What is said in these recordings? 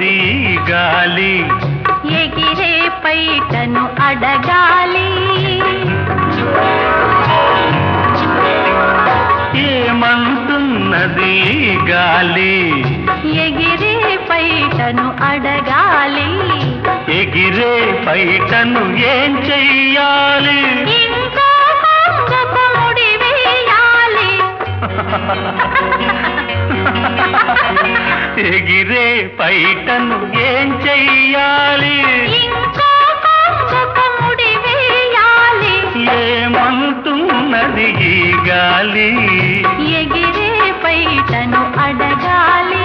ఏమంటున్నది ఈ గాలి ఎగిరే పైటను అడగాలి ఏమంటున్నది ఈ గాలి ఎగిరే పైటను అడగాలి ఎగిరే పైటను ఏం చెయ్యాలి ఇంకో కొంగకు ముడి వేయాలి ఎగిరే పైటను ఏం చెయ్యాలి ఇంకో కొంగకు ముడి వేయాలి ఏమంటున్నది ఈ గాలి ఎగిరే పైటను అడగాలి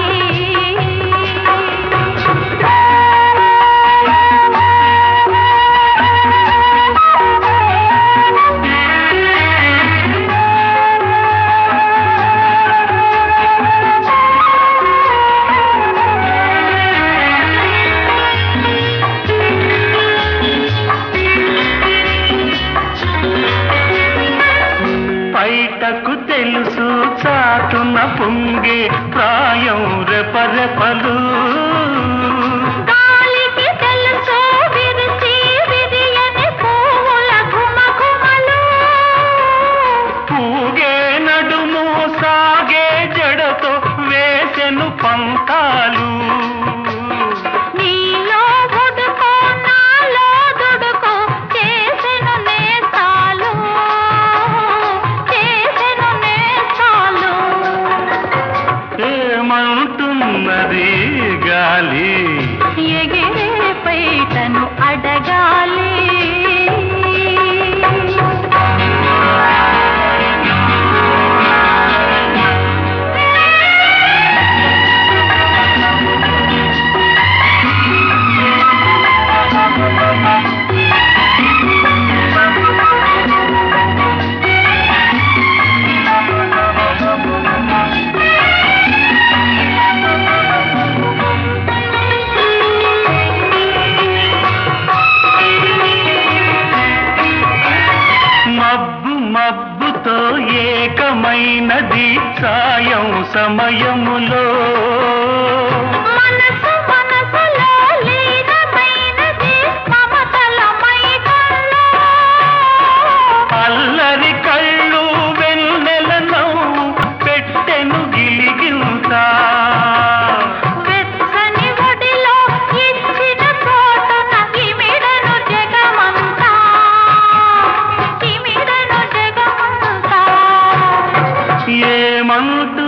బయటకు తెలుసు చాటున పొంగే ప్రాయం రెపరెపలు గాలికి తెలుసు విరిసి విరియని పువ్వుల ఘుమఘుమలు పూగే నడుము సాగే జడతో వేసెను పంతాలు నీలో ఉడుకో నాలో దుడుకో చేసెను నేస్తాలు చేసెను నేస్తాలు ఏమంటున్నది గాలి ఎగిరే పైటను అడగాలి మబ్బు మబ్బుతో ఏకమైనది సాయం సమయములో మనసు మనసులో లీనమైనది మమతల మైకంలో అల్లరి కళ్ళు వెన్నెల నవ్వు పెట్టెను గిలిగింత వెచ్చని ఒడిలో ఇచ్చిన చోటున ఇమిడను జగమంతా ఇమిడను జగమంతా ఏమంటు